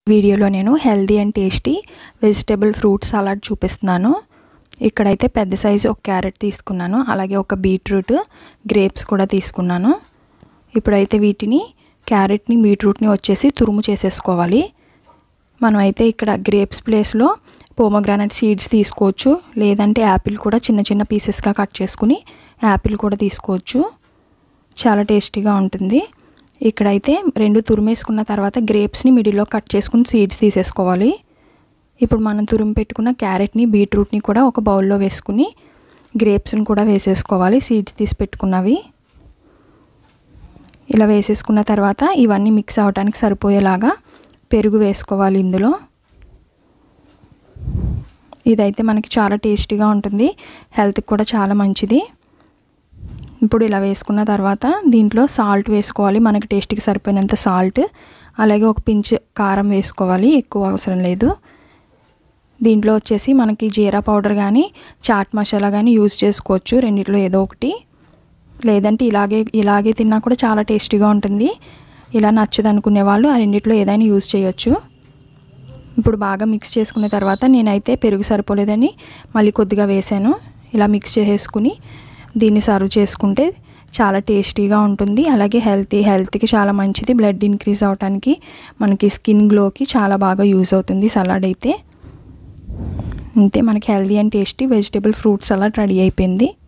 వీడియోలో నేను healthy and tasty vegetable fruit salad చూపిస్తున్నాను ఇక్కడైతే పెద్ద సైజు ఒక క్యారెట్ తీసుకున్నాను అలాగే ఒక బీట్రూట్ గ్రేప్స్ కూడా తీసుకున్నాను ఇప్పుడైతే వీటిని క్యారెట్ని బీట్రూట్ని వచ్చేసి తురుము చేసేసుకోవాలి మనం అయితే ఇక్కడ గ్రేప్స్ ప్లేస్లో పోమోగ్రానైట్ సీడ్స్ తీసుకోవచ్చు లేదంటే యాపిల్ కూడా చిన్న చిన్న పీసెస్గా కట్ చేసుకుని యాపిల్ కూడా తీసుకోవచ్చు చాలా టేస్టీగా ఉంటుంది ఇక్కడైతే రెండు తురిమేసుకున్న తర్వాత గ్రేప్స్ని మిడిల్లో కట్ చేసుకుని సీడ్స్ తీసేసుకోవాలి ఇప్పుడు మనం తురిమి పెట్టుకున్న క్యారెట్ని బీట్రూట్ని కూడా ఒక బౌల్లో వేసుకుని గ్రేప్స్ని కూడా వేసేసుకోవాలి సీడ్స్ తీసి పెట్టుకున్నవి ఇలా వేసేసుకున్న తర్వాత ఇవన్నీ మిక్స్ అవ్వడానికి సరిపోయేలాగా పెరుగు వేసుకోవాలి ఇందులో ఇదైతే మనకి చాలా టేస్టీగా ఉంటుంది హెల్త్కి కూడా చాలా మంచిది ఇప్పుడు ఇలా వేసుకున్న తర్వాత దీంట్లో సాల్ట్ వేసుకోవాలి మనకి టేస్ట్కి సరిపోయినంత సాల్ట్ అలాగే ఒక పించ్ కారం వేసుకోవాలి ఎక్కువ అవసరం లేదు దీంట్లో వచ్చేసి మనకి జీరా పౌడర్ కానీ చాట్ మసాలా కానీ యూజ్ చేసుకోవచ్చు రెండిట్లో ఏదో ఒకటి లేదంటే ఇలాగే ఇలాగే తిన్నా కూడా చాలా టేస్టీగా ఉంటుంది ఇలా నచ్చదు అనుకునే వాళ్ళు ఆ రెండిట్లో ఏదైనా యూజ్ చేయొచ్చు ఇప్పుడు బాగా మిక్స్ చేసుకున్న తర్వాత నేనైతే పెరుగు సరిపోలేదని మళ్ళీ కొద్దిగా వేసాను ఇలా మిక్స్ చేసేసుకుని దీన్ని సర్వ్ చేసుకుంటే చాలా టేస్టీగా ఉంటుంది అలాగే హెల్తీ హెల్త్కి చాలా మంచిది బ్లడ్ ఇంక్రీజ్ అవడానికి మనకి స్కిన్ గ్లోకి చాలా బాగా యూజ్ అవుతుంది సలాడ్ అయితే అంతే మనకి healthy and tasty vegetable fruit salad ready అయిపోయింది